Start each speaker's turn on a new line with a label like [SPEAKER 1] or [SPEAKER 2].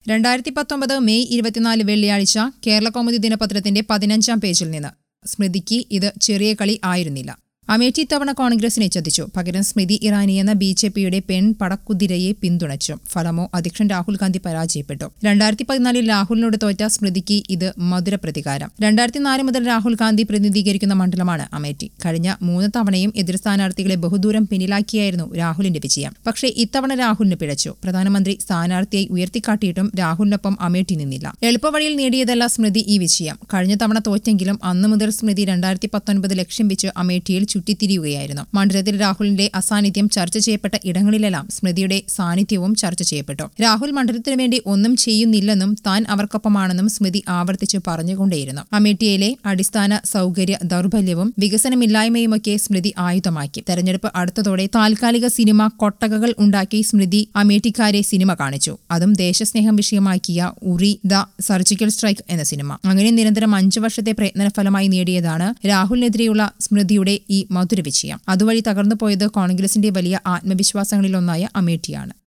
[SPEAKER 1] രണ്ടായിരത്തി പത്തൊമ്പത് മെയ് ഇരുപത്തിനാല് വെള്ളിയാഴ്ച കേരള കൗമുദി ദിനപത്രത്തിന്റെ പതിനഞ്ചാം പേജിൽ നിന്ന് സ്മൃതിക്ക് ഇത് ചെറിയ കളി ആയിരുന്നില്ല അമേഠി തവണ കോൺഗ്രസിനെ ചതിച്ചു പകരം സ്മൃതി ഇറാനി എന്ന ബി ജെ പിയുടെ പെൺ പടക്കുതിരയെ പിന്തുണച്ചു ഫലമോ അധ്യക്ഷൻ രാഹുൽ ഗാന്ധി പരാജയപ്പെട്ടു രണ്ടായിരത്തി പതിനാലിൽ രാഹുലിനോട് തോറ്റ സ്മൃതിക്ക് ഇത് മധുര പ്രതികാരം രണ്ടായിരത്തി നാല് മുതൽ രാഹുൽ ഗാന്ധി പ്രതിനിധീകരിക്കുന്ന മണ്ഡലമാണ് അമേഠി കഴിഞ്ഞ മൂന്ന് തവണയും എതിർ സ്ഥാനാർത്ഥികളെ ബഹുദൂരം പിന്നിലാക്കിയായിരുന്നു രാഹുലിന്റെ വിജയം പക്ഷേ ഇത്തവണ രാഹുലിന് പിഴച്ചു പ്രധാനമന്ത്രി സ്ഥാനാർത്ഥിയായി ഉയർത്തിക്കാട്ടിയിട്ടും രാഹുലിനൊപ്പം അമേഠി നിന്നില്ല എളുപ്പവഴിയിൽ നേടിയതല്ല സ്മൃതി ഈ വിജയം കഴിഞ്ഞ തവണ തോറ്റെങ്കിലും അന്നു മുതൽ സ്മൃതി രണ്ടായിരത്തി പത്തൊൻപത് ലക്ഷ്യം വെച്ച് അമേഠിയിൽ ചുറ്റിത്തിരിയുകയായിരുന്നു മണ്ഡലത്തിൽ രാഹുലിന്റെ അസാന്നിധ്യം ചർച്ച ചെയ്യപ്പെട്ട ഇടങ്ങളിലെല്ലാം സ്മൃതിയുടെ സാന്നിധ്യവും ചർച്ച ചെയ്യപ്പെട്ടു രാഹുൽ മണ്ഡലത്തിനു വേണ്ടി ഒന്നും ചെയ്യുന്നില്ലെന്നും താൻ അവർക്കൊപ്പമാണെന്നും സ്മൃതി ആവർത്തിച്ചു പറഞ്ഞുകൊണ്ടേയിരുന്നു അമേഠിയയിലെ അടിസ്ഥാന സൗകര്യ ദൗർബല്യവും വികസനമില്ലായ്മയുമൊക്കെ സ്മൃതി ആയുധമാക്കി തെരഞ്ഞെടുപ്പ് അടുത്തതോടെ താൽക്കാലിക സിനിമ കൊട്ടകകൾ ഉണ്ടാക്കി സ്മൃതി അമേഠിക്കാരെ സിനിമ കാണിച്ചു അതും ദേശസ്നേഹം വിഷയമാക്കിയ ഉറി ദ സർജിക്കൽ സ്ട്രൈക്ക് എന്ന സിനിമ അങ്ങനെ നിരന്തരം അഞ്ചു വർഷത്തെ പ്രയത്നഫലമായി നേടിയതാണ് രാഹുലിനെതിരെയുള്ള സ്മൃതിയുടെ ഈ മധുര വിജയം അതുവഴി തകർന്നുപോയത് കോൺഗ്രസിന്റെ വലിയ ആത്മവിശ്വാസങ്ങളിലൊന്നായ അമേഠിയാണ്